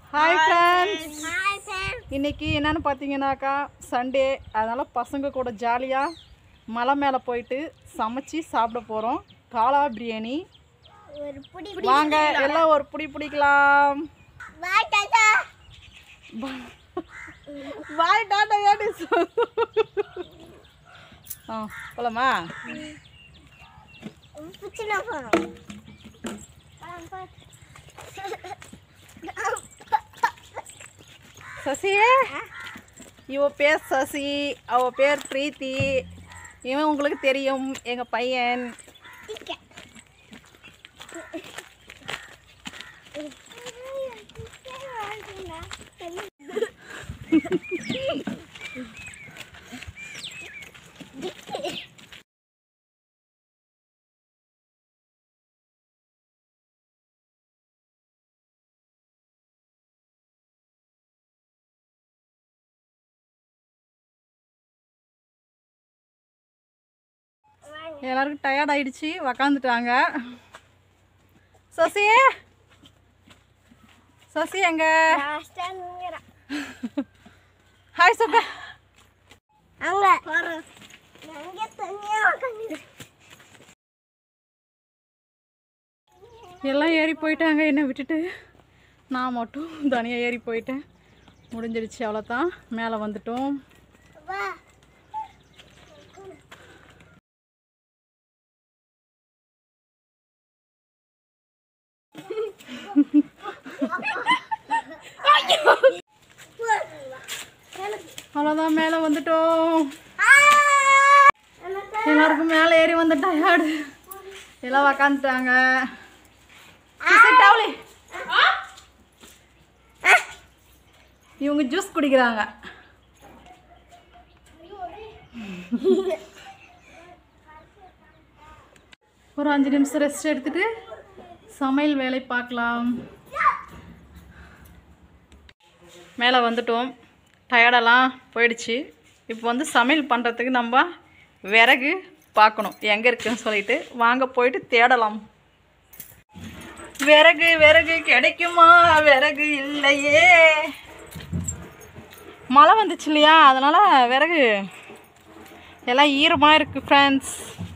Hi friends hi sir இன்னைக்கு என்னன்னு பார்த்தீங்கன்னாக்கா சண்டே அதனால் பசங்க கூட ஜாலியாக மலை மேலே போயிட்டு சமைச்சு சாப்பிட போகிறோம் காளா பிரியாணி ஒரு புடி வாங்க எல்லாம் ஒரு புடி பிடிக்கலாம் பாய் டாடா பாய் டாட்டா ஏடி ஆ போலாமா புச்சினா போறோம் சசி இவ பேர் சசி அவ பேர் பிரீத்தி இவன் உங்களுக்கு தெரியும் எங்கள் பையன் எல்லாருக்கும் டயர்ட் ஆயிடுச்சு உக்காந்துட்டாங்க சசி சசி எங்க ஹாய் சொல்ல அங்க அங்க தனியா உட்காந்து எல்லாம் ஏறி போயிட்டாங்க என்னை விட்டுட்டு நான் மட்டும் தனியாக ஏறி போயிட்டேன் முடிஞ்சிடுச்சு அவ்வளோதான் மேலே வந்துட்டோம் வா அவ்வளோதான் மேலே வந்துட்டோம் எல்லாருக்கும் மேலே ஏறி வந்து டயர்டு எல்லாம் உக்காந்துட்டாங்க டவுலி இவங்க ஜூஸ் குடிக்கிறாங்க ஒரு அஞ்சு நிமிஷம் ரெஸ்ட் எடுத்துட்டு சமையல் வேலை பார்க்கலாம் மேலே வந்துட்டோம் டயர்டெல்லாம் போயிடுச்சு இப்போ வந்து சமையல் பண்ணுறதுக்கு நம்ம விறகு பார்க்கணும் எங்கே இருக்குன்னு சொல்லிட்டு வாங்க போயிட்டு தேடலாம் விறகு விறகு கிடைக்குமா விறகு இல்லையே மழை வந்துச்சு இல்லையா அதனால் விறகு எல்லாம் ஈரமாக இருக்குது ஃப்ரெண்ட்ஸ்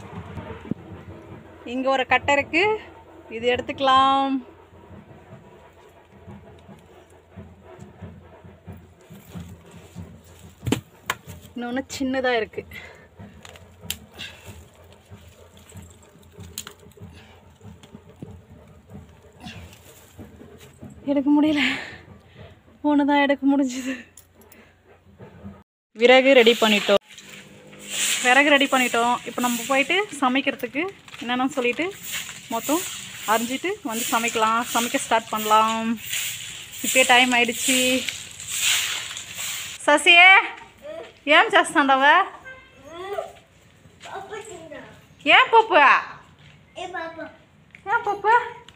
இங்கே ஒரு கட்டை இருக்குது இது எடுத்துக்கலாம் இன்னொன்று சின்னதாக இருக்குது எடுக்க முடியல ஒன்று தான் எடுக்க முடிஞ்சுது விறகு ரெடி பண்ணிட்டோம் விறகு ரெடி பண்ணிட்டோம் இப்போ நம்ம போயிட்டு சமைக்கிறதுக்கு என்னென்னு சொல்லிட்டு மொத்தம் அரிஞ்சிட்டு வந்து சமைக்கலாம் சமைக்க ஸ்டார்ட் பண்ணலாம் இப்போயே டைம் ఆయిடுச்சு ససియే ఏం చేస్తాండవా ఏం పప్పు ఏ పాప ఏం పప్పు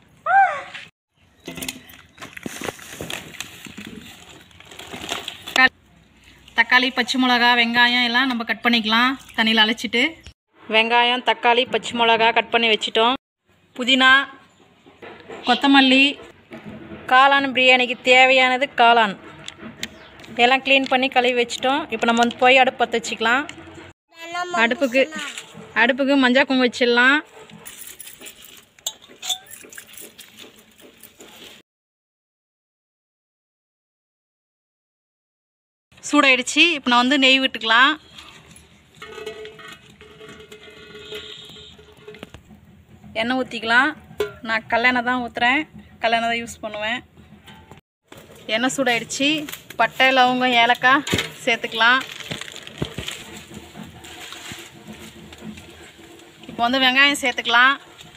தக்காளி பச்சை மிளகா வெங்காயம் எல்லாம் நம்ம கட் பண்ணிக்கலாம் தண்ணியில் அழைச்சிட்டு வெங்காயம் தக்காளி பச்சை மிளகா கட் பண்ணி வச்சிட்டோம் புதினா கொத்தமல்லி காளான் பிரியாணிக்கு தேவையானது காளான் எல்லாம் க்ளீன் பண்ணி கழுவி வச்சிட்டோம் இப்போ நம்ம வந்து போய் அடுப்பு பற்ற வச்சுக்கலாம் அடுப்புக்கு அடுப்புக்கு மஞ்சள் குங்குமம் வச்சிடலாம் சூடாயிடுச்சு இப்போ நான் வந்து நெய் விட்டுக்கலாம் எண்ணெய் ஊற்றிக்கலாம் நான் கல்லெண்ணெய் தான் ஊற்றுறேன் கல்லெண்ணெய் தான் யூஸ் பண்ணுவேன் எண்ணெய் சூடாயிடுச்சு பட்டை லவங்கம் ஏலக்காய் சேர்த்துக்கலாம் இப்போ வந்து வெங்காயம் சேர்த்துக்கலாம்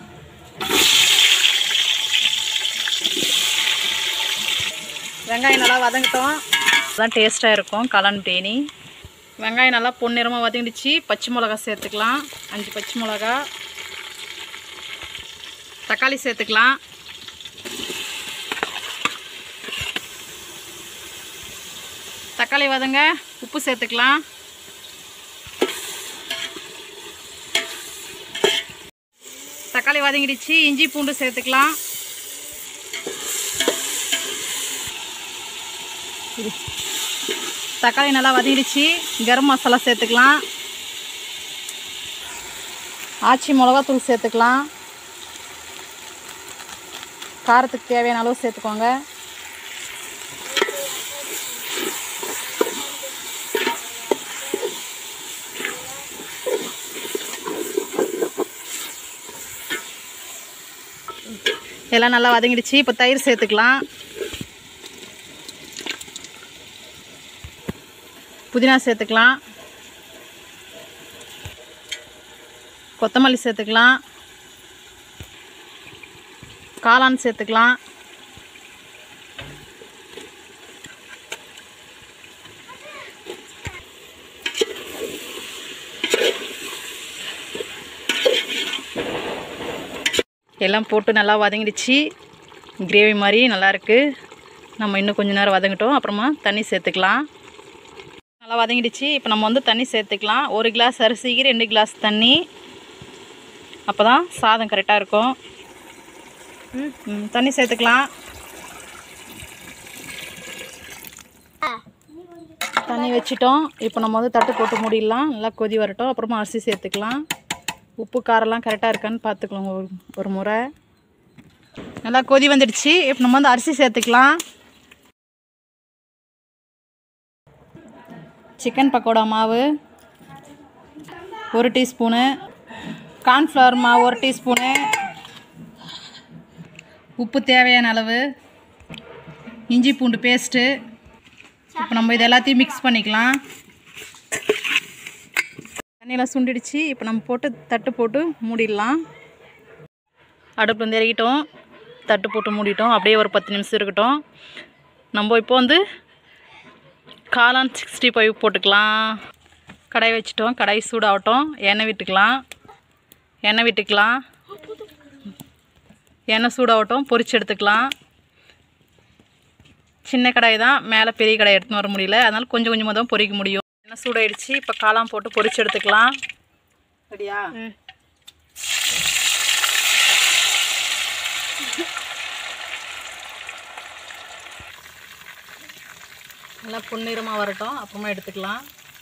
வெங்காயம் நல்லா வதங்கட்டும் அதான் டேஸ்ட்டாக இருக்கும் காளான் பிரியாணி வெங்காயம் நல்லா பொன்னிறமாக வதங்கிடுச்சு பச்சை மிளகா சேர்த்துக்கலாம் அஞ்சு பச்சை மிளகா தக்காளி சேர்த்துக்கலாம் தக்காளி வதங்க உப்பு சேர்த்துக்கலாம் தக்காளி வதங்கிடுச்சு இஞ்சி பூண்டு சேர்த்துக்கலாம் இது. தக்காளி நல்லா வதங்கிடுச்சு கரம் மசாலா சேர்த்துக்கலாம் ஆச்சி மிளகாத்தூள் சேர்த்துக்கலாம் காரத்துக்கு தேவையான அளவு சேர்த்துக்கோங்க எல்லாம் நல்லா வதங்கிடுச்சு இப்போ தயிர் சேர்த்துக்கலாம் புதினா சேர்த்துக்கலாம் கொத்தமல்லி சேர்த்துக்கலாம் காளான் சேர்த்துக்கலாம் எல்லாம் போட்டு நல்லா வதங்கிடுச்சு கிரேவி மாதிரி நல்லா இருக்கு நம்ம இன்னும் கொஞ்ச நேரம் வதங்கட்டும் அப்புறமா தண்ணி சேர்த்துக்கலாம் நல்லா வதங்கிடுச்சு இப்போ நம்ம வந்து தண்ணி சேர்த்துக்கலாம் ஒரு கிளாஸ் அரிசிக்கு ரெண்டு கிளாஸ் தண்ணி அப்போ தான் சாதம் கரெக்டாக இருக்கும் ம், தண்ணி சேர்த்துக்கலாம் தண்ணி வச்சிட்டோம் இப்போ நம்ம வந்து தட்டு போட்டு மூடிடலாம் நல்லா கொதி வரட்டும் அப்புறமா அரிசி சேர்த்துக்கலாம் உப்பு காரெல்லாம் கரெக்டாக இருக்கான்னு பார்த்துக்கலாம் ஒரு ஒரு முறை நல்லா கொதி வந்துடுச்சு இப்போ நம்ம வந்து அரிசி சேர்த்துக்கலாம் சிக்கன் பக்கோடா மாவு ஒரு டீஸ்பூனு கார்ன்ஃப்ளவர் மாவு ஒரு டீஸ்பூனு உப்பு தேவையான அளவு இஞ்சி பூண்டு பேஸ்ட்டு இப்போ நம்ம இது எல்லாத்தையும் மிக்ஸ் பண்ணிக்கலாம் தண்ணியெல்லாம் சுண்டிடுச்சு இப்போ நம்ம போட்டு தட்டு போட்டு மூடிடலாம் அடுப்பு வந்து இறக்கிட்டோம் தட்டு போட்டு மூடிட்டோம் அப்படியே ஒரு பத்து நிமிஷம் இருக்கட்டும் நம்ம இப்போ வந்து காளான் சிக்ஸ்டி ஃபைவ் போட்டுக்கலாம் கடாய் வச்சுட்டோம் கடாய் சூடாகட்டும் எண்ணெய் விட்டுக்கலாம் எண்ணெய் விட்டுக்கலாம் எண்ணெய் சூடாகட்டும் பொரிச்சு எடுத்துக்கலாம் சின்ன கடாய் தான் மேலே பெரிய கடாய் எடுத்துன்னு வர முடியல அதனால கொஞ்சம் கொஞ்சமாக தான் பொரிக்க முடியும் எண்ணெய் சூடாயிடுச்சு இப்போ காளான் போட்டு பொரிச்சு எடுத்துக்கலாம் ரெடியா நல்லா பொன்னிறமாக வரட்டும் அப்புறமா எடுத்துக்கலாம்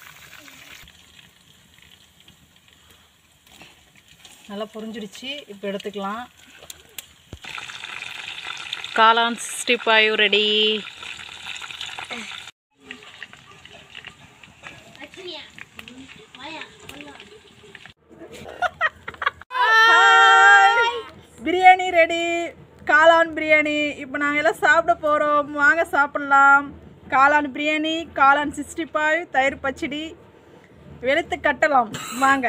நல்லா பொரிஞ்சிடுச்சு இப்போ எடுத்துக்கலாம் காளான் sixty five ready biryani ready காளான் பிரியாணி இப்போ நாங்கள் எல்லாம் சாப்பிட போகிறோம் வாங்க சாப்பிட்லாம் காளான் பிரியாணி காளான் சிக்ஸ்டி ஃபைவ் தயிர் பச்சடி வெளுத்து கட்டலாம் வாங்க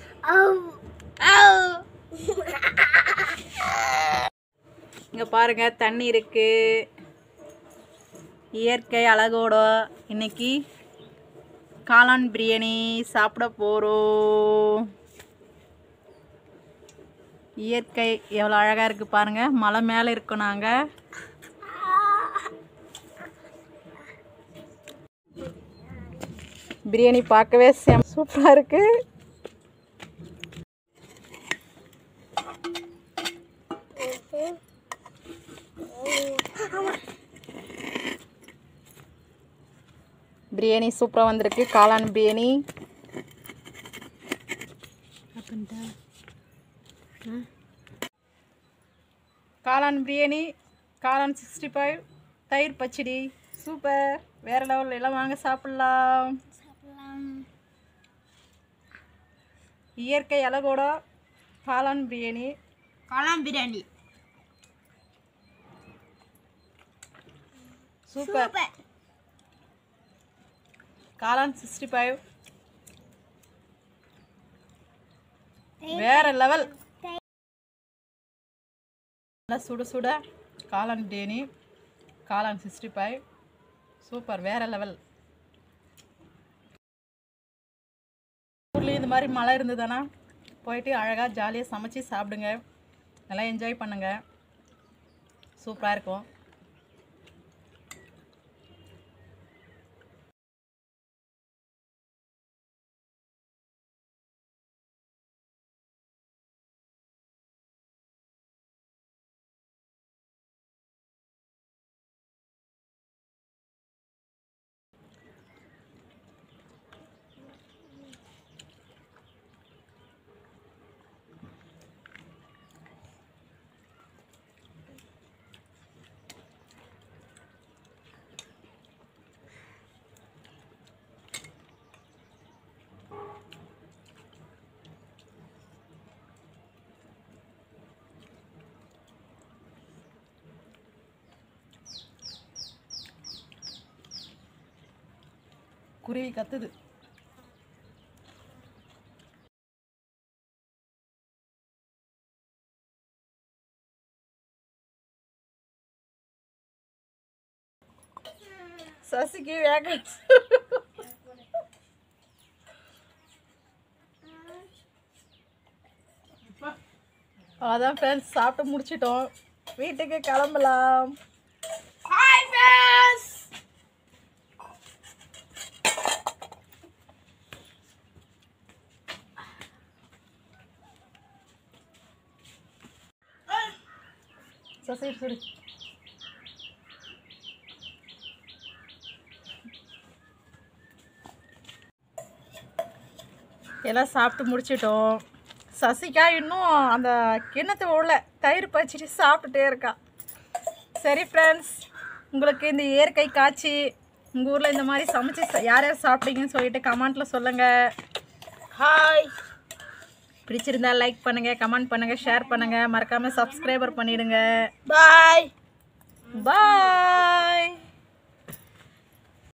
இங்கே பாருங்க தண்ணி இருக்கு இயற்கை அழகோட இன்னைக்கு காளான் பிரியாணி சாப்பிட போகிறோம் இயற்கை எவ்வளோ அழகாக இருக்குது பாருங்க மலை மேலே இருக்கோம் நாங்கள் பிரியாணி பார்க்கவே செம் சூப்பராக இருக்குது பிரியாணி சூப்பராக வந்திருக்கு காளான் பிரியாணி காளான் பிரியாணி காளான் சிக்ஸ்டி ஃபைவ் தயிர் பச்சடி சூப்பர் வேறு லெவலில் எல்லாம் வாங்க சாப்பிட்லாம் இயற்கை அழகோட காளான் பிரியாணி காளான் பிரியாணி சூப்பர் காளான் சிக்ஸ்டி ஃபைவ் வேற லெவல் நல்லா சுட சுட காளான் பிரியாணி காளான் சிக்ஸ்டி ஃபைவ் சூப்பர் வேற லெவல் ஊர்லேயும் இந்த மாதிரி மழை இருந்ததுன்னா போயிட்டு அழகாக ஜாலியாக சமைச்சு சாப்பிடுங்க நல்லா என்ஜாய் பண்ணுங்கள் சூப்பராக இருக்கும் குருவி கத்துது சசிக்கு வேக வச்சு அதான் ஃப்ரெண்ட்ஸ் சாப்பிட்டு முடிச்சிட்டோம் வீட்டுக்கு கிளம்பலாம் ஹாய் ஃப்ரெண்ட்ஸ் சரி சரி எல்லாம் சாப்பிட்டு முடிச்சிட்டோம் சசிகா இன்னும் அந்த கிண்ணத்தை உள்ள தயிர் பச்சிட்டு சாப்பிட்டுட்டே இருக்கா சரி ஃப்ரெண்ட்ஸ் உங்களுக்கு இந்த இயற்கை காட்சி உங்கள் ஊரில் இந்த மாதிரி சமைச்சு ச- யார் யார் சாப்பிட்டீங்கன்னு சொல்லிட்டு கமெண்ட்டில் சொல்லுங்கள் ஹாய் பிடிச்சிருந்தா லைக் பண்ணுங்கள் கமெண்ட் பண்ணுங்கள் ஷேர் பண்ணுங்கள் மறக்காமல் சப்ஸ்கிரைபர் பண்ணிடுங்க பாய் பாய்